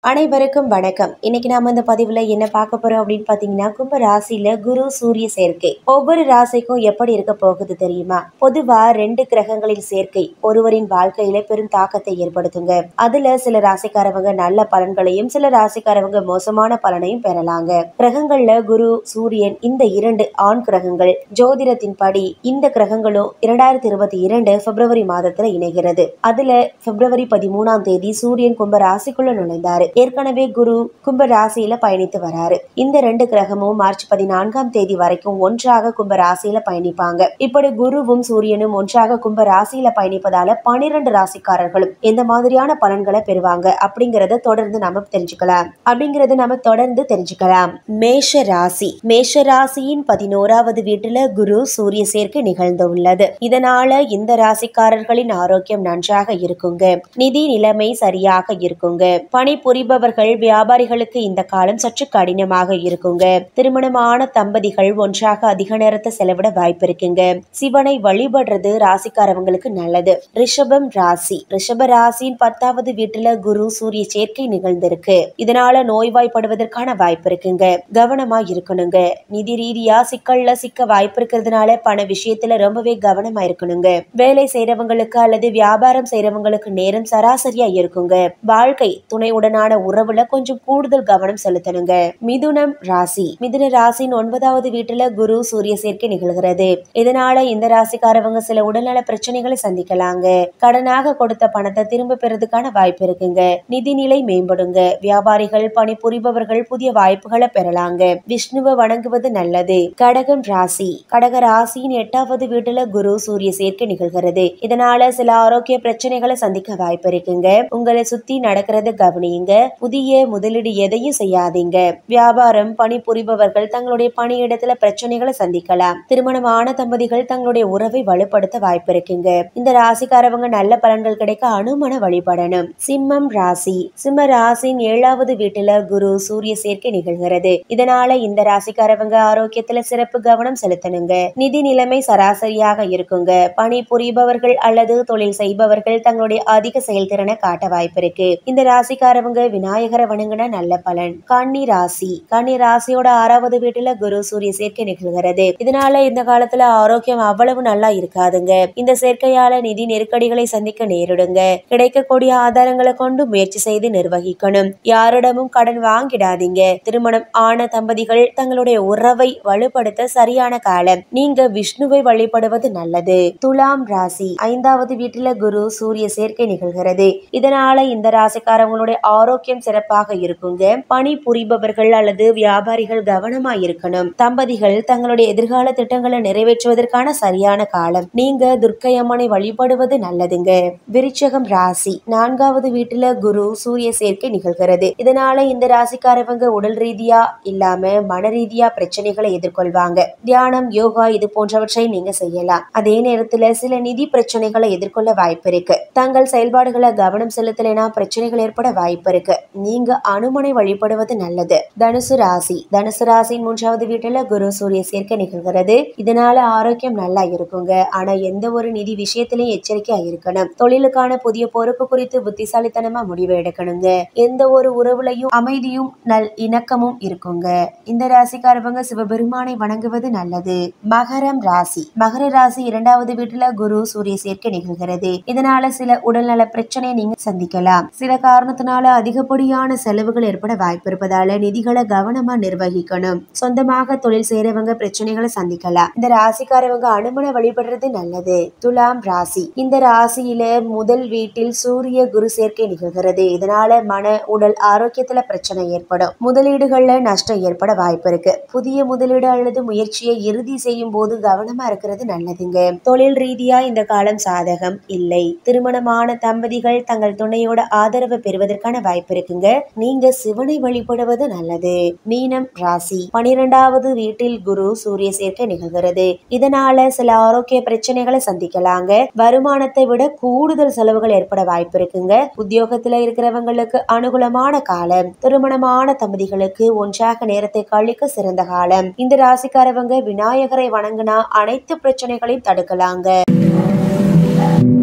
அனைவருக்கும் வணக்கம் இன்னைக்கு நாம இந்த பதிவுல என்ன பார்க்க போறோம் அப்படின்னு பாத்தீங்கன்னா கும்ப ராசியில குரு சூரிய சேர்க்கை ஒவ்வொரு ராசிக்கும் எப்படி இருக்க போகுது தெரியுமா பொதுவா ரெண்டு கிரகங்களின் சேர்க்கை ஒருவரின் வாழ்க்கையில பெரும் தாக்கத்தை ஏற்படுத்துங்க அதுல சில ராசிக்காரவங்க நல்ல பலன்களையும் சில ராசிக்காரவங்க மோசமான பலனையும் பெறலாங்க கிரகங்கள்ல குரு சூரியன் இந்த இரண்டு ஆண் கிரகங்கள் ஜோதிடத்தின் படி இந்த கிரகங்களும் இரண்டாயிரத்தி இருபத்தி இரண்டு பிப்ரவரி மாதத்துல இணைகிறது அதுல பிப்ரவரி பதிமூணாம் தேதி சூரியன் கும்ப ராசிக்குள்ள நுழைந்தாரு ஏற்கனவே குரு கும்ப ராசியில பயணித்து வராரு இந்த ரெண்டு கிரகமும் மார்ச் பதினான்காம் தேதி வரைக்கும் ஒன்றாக கும்ப ராசியில பயணிப்பாங்க இப்படி குருவும் சூரியனும் ஒன்றாக கும்ப ராசியில பயணிப்பதால பனிரெண்டு ராசிக்காரர்களும் எந்த மாதிரியான பலன்களை பெறுவாங்க அப்படிங்கறத தொடர்ந்து நம்ம தெரிஞ்சுக்கலாம் அப்படிங்கறத நம்ம தொடர்ந்து தெரிஞ்சுக்கலாம் மேஷ ராசி மேஷ ராசியின் பதினோராவது வீட்டுல குரு சூரிய சேர்க்கை நிகழ்ந்து உள்ளது இதனால இந்த ராசிக்காரர்களின் ஆரோக்கியம் நன்றாக இருக்குங்க நிதி நிலைமை சரியாக இருக்குங்க பணி புரிபவர்கள் வியாபாரிகளுக்கு இந்த காலம் சற்று கடினமாக இருக்குங்க திருமணமான தம்பதிகள் ஒன்றாக அதிக நேரத்தை செலவிட வாய்ப்பு இருக்குங்க சிவனை வழிபடுறது ராசிக்காரவங்களுக்கு நல்லது ரிஷபம் ராசி ரிஷப ராசியின் பத்தாவது வீட்டுல குரு சூரிய சேர்க்கை நிகழ்ந்திருக்கு இதனால நோய்வாய்ப்படுவதற்கான வாய்ப்பு இருக்குங்க கவனமா இருக்கணுங்க நிதி ரீதியா சிக்கல்ல சிக்க வாய்ப்பு இருக்கிறதுனால பண விஷயத்துல ரொம்பவே கவனமா இருக்கணுங்க வேலை செய்யறவங்களுக்கு அல்லது வியாபாரம் செய்யறவங்களுக்கு நேரம் சராசரியா இருக்குங்க வாழ்க்கை துணையுடனான உறவுல கொஞ்சம் கூடுதல் கவனம் செலுத்தணுங்க மிதுனம் ராசி மிதுன ராசியின் ஒன்பதாவது வீட்டுல குரு சூரிய சேர்க்கை நிகழ்கிறது இதனால இந்த ராசிக்காரவங்க சில உடல்நல பிரச்சனைகளை சந்திக்கலாங்க கடனாக கொடுத்த பணத்தை திரும்ப பெறதுக்கான வாய்ப்பு இருக்குங்க நிதிநிலை மேம்படுங்க வியாபாரிகள் பணிபுரிபவர்கள் புதிய வாய்ப்புகளை பெறலாங்க விஷ்ணுவை வணங்குவது நல்லது கடகம் ராசி கடக ராசியின் எட்டாவது வீட்டுல குரு சூரிய சேர்க்கை நிகழ்கிறது இதனால சில ஆரோக்கிய பிரச்சனைகளை சந்திக்க வாய்ப்பு இருக்குங்க உங்களை சுத்தி நடக்கிறத கவனியுங்க புதிய முதலீடு எதையும் செய்யாதீங்க வியாபாரம் பணி புரிபவர்கள் தங்களுடைய பணியிடத்துல பிரச்சனைகளை சந்திக்கலாம் திருமணமான தம்பதிகள் தங்களுடைய உறவை வலுப்படுத்த வாய்ப்பு இருக்குங்க இந்த ராசிக்காரவங்க நல்ல பலன்கள் கிடைக்க அனுமன வழிபடணும் சிம்மம் ராசி சிம்ம ராசியின் ஏழாவது வீட்டுல குரு சூரிய சேர்க்கை நிகழ்கிறது இதனால இந்த ராசிக்காரவங்க ஆரோக்கியத்துல சிறப்பு கவனம் செலுத்தணுங்க நிதி நிலைமை சராசரியாக இருக்குங்க பணி புரிபவர்கள் அல்லது தொழில் செய்பவர்கள் தங்களுடைய அதிக செயல்திறனை காட்ட வாய்ப்பு இருக்கு இந்த ராசிக்காரவங்க விநாயகரை வணங்கின நல்ல பலன் கன்னி ராசி கன்னி ராசியோட ஆறாவது வீட்டுல குரு சூரிய சேர்க்கை நிகழ்கிறது இதனால இந்த காலத்துல ஆரோக்கியம் அவ்வளவு நல்லா இருக்காதுங்க இந்த சேர்க்கையால நிதி நெருக்கடிகளை சந்திக்க நேரிடுங்க கிடைக்கக்கூடிய ஆதாரங்களை கொண்டு முயற்சி செய்து நிர்வகிக்கணும் யாரிடமும் கடன் வாங்கிடாதீங்க திருமணம் ஆன தம்பதிகள் தங்களுடைய உறவை வலுப்படுத்த சரியான காலம் நீங்க விஷ்ணுவை வழிபடுவது நல்லது துலாம் ராசி ஐந்தாவது வீட்டுல குரு சூரிய சேர்க்கை நிகழ்கிறது இதனால இந்த ராசிக்காரவங்களுடைய ஆரோக்கியம் சிறப்பாக இருக்குங்க பணி புரிபவர்கள் அல்லது வியாபாரிகள் கவனமா இருக்கணும் தம்பதிகள் தங்களுடைய எதிர்கால திட்டங்களை நிறைவேற்றுவதற்கான சரியான காலம் நீங்க துர்க்கை அம்மனை வழிபடுவது நல்லதுங்க விருச்சகம் ராசி நான்காவது வீட்டுல குரு சூரிய சேர்க்கை நிகழ்கிறது இதனால இந்த ராசிக்காரவங்க உடல் ரீதியா இல்லாம மன ரீதியா பிரச்சனைகளை எதிர்கொள்வாங்க தியானம் யோகா இது போன்றவற்றை நீங்க செய்யலாம் அதே நேரத்துல சில நிதி பிரச்சனைகளை எதிர்கொள்ள வாய்ப்பு இருக்கு தங்கள் செயல்பாடுகளை கவனம் செலுத்தலைனா பிரச்சனைகள் ஏற்பட வாய்ப்பு இருக்கு நீங்க அனுமனை வழிபடுவது நல்லது தனுசு ராசி தனுசு ராசியின் மூன்றாவது வீட்டுல குரு சூரிய சேர்க்கை நிகழ்கிறது இதனால ஆரோக்கியம் நல்லா இருக்குங்க ஆனா எந்த ஒரு நிதி விஷயத்திலையும் எச்சரிக்கையா இருக்கணும் தொழிலுக்கான புதிய பொறுப்பு குறித்து புத்திசாலித்தனமா முடிவு எடுக்கணுங்க எந்த ஒரு உறவுலையும் அமைதியும் நல் இணக்கமும் இருக்குங்க இந்த ராசிக்காரவங்க சிவபெருமானை வணங்குவது நல்லது மகரம் ராசி மகர ராசி இரண்டாவது வீட்டுல குரு சூரிய சேர்க்கை நிகழ்கிறது இதனால சில உடல்நல பிரச்சனை நீங்க சந்திக்கலாம் சில காரணத்தினால அதிகப்படியான செலவுகள் ஏற்பட வாய்ப்பு இருப்பதால நிதிகளை கவனமா நிர்வகிக்கணும் சொந்தமாக தொழில் செய்யறவங்க பிரச்சனைகளை சந்திக்கலாம் இந்த ராசிக்காரவங்க அனுமனை வழிபடுறது நல்லது துலாம் ராசி இந்த ராசியில முதல் வீட்டில் சூரிய குரு சேர்க்கை நிகழ்கிறது இதனால மன உடல் ஆரோக்கியத்துல பிரச்சனை ஏற்படும் முதலீடுகள்ல நஷ்டம் ஏற்பட வாய்ப்பு இருக்கு புதிய முதலீடு அல்லது முயற்சியை இறுதி செய்யும் போது கவனமா இருக்கிறது நல்லதுங்க தொழில் ரீதியா இந்த காலம் சாதகம் இல்லை திருமணமான தம்பதிகள் தங்கள் துணையோட ஆதரவை பெறுவதற்கான வாய்ப்பு இருக்குங்க நீங்க சிவனை வழிபடுவது நல்லது மீனம் ராசி பனிரெண்டாவது வீட்டில் குரு சூரிய சேர்க்கை நிகழ்கிறது இதனால சில ஆரோக்கிய பிரச்சனைகளை சந்திக்கலாங்க வருமானத்தை விட கூடுதல் செலவுகள் ஏற்பட வாய்ப்பு இருக்குங்க உத்தியோகத்துல இருக்கிறவங்களுக்கு அனுகூலமான காலம் திருமணமான தம்பதிகளுக்கு ஒன்றாக நேரத்தை கழிக்க சிறந்த காலம் இந்த ராசிக்காரவங்க விநாயகரை வணங்கினா அனைத்து பிரச்சனைகளையும் தடுக்கலாங்க